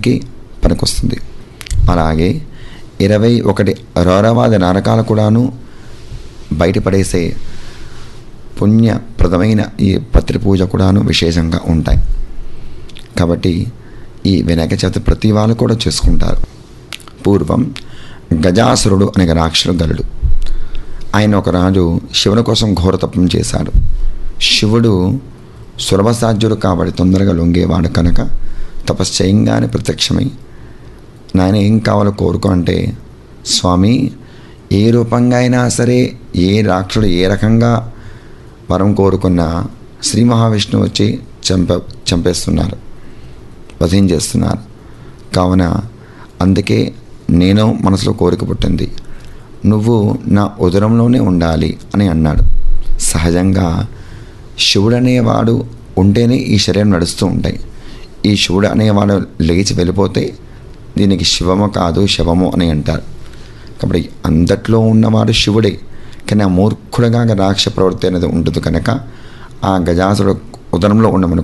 చేయడానికి పనికొస్తుంది అలాగే ఇరవై ఒకటి రౌరవాది నరకాలు కూడాను బయటపడేసే పుణ్యప్రదమైన ఈ పత్రి పూజ కూడాను విశేషంగా ఉంటాయి కాబట్టి ఈ వినాయక చవితి ప్రతి వాళ్ళు కూడా చేసుకుంటారు పూర్వం గజాసురుడు అనే రాక్షసుడు గలుడు ఆయన ఒక రాజు శివుని కోసం ఘోర తపం చేశాడు శివుడు సులభసాధ్యుడు కాబట్టి తొందరగా లొంగేవాడు కనుక తపస్సు చేయంగానే ప్రత్యక్షమై నాయన ఏం కావాలో కోరుకో అంటే స్వామి ఏ రూపంగా అయినా సరే ఏ రాక్షసుడు ఏ రకంగా వరం కోరుకున్నా శ్రీ మహావిష్ణువు వచ్చి చంప చంపేస్తున్నారు వధించేస్తున్నారు కావున అందుకే నేను మనసులో కోరిక పుట్టింది నువ్వు నా ఉదరంలోనే ఉండాలి అని అన్నాడు సహజంగా శివుడు అనేవాడు ఉంటేనే ఈ శరీరం నడుస్తూ ఉంటాయి ఈ శివుడు అనేవాడు లేచి వెళ్ళిపోతే దీనికి శివము కాదు శవము అని అంటారు కాబట్టి అందట్లో ఉన్నవాడు శివుడే కానీ ఆ మూర్ఖుడుగా రాక్ష ప్రవృత్తి అనేది ఉంటుంది కనుక ఆ గజాసుడు ఉదరంలో ఉండమని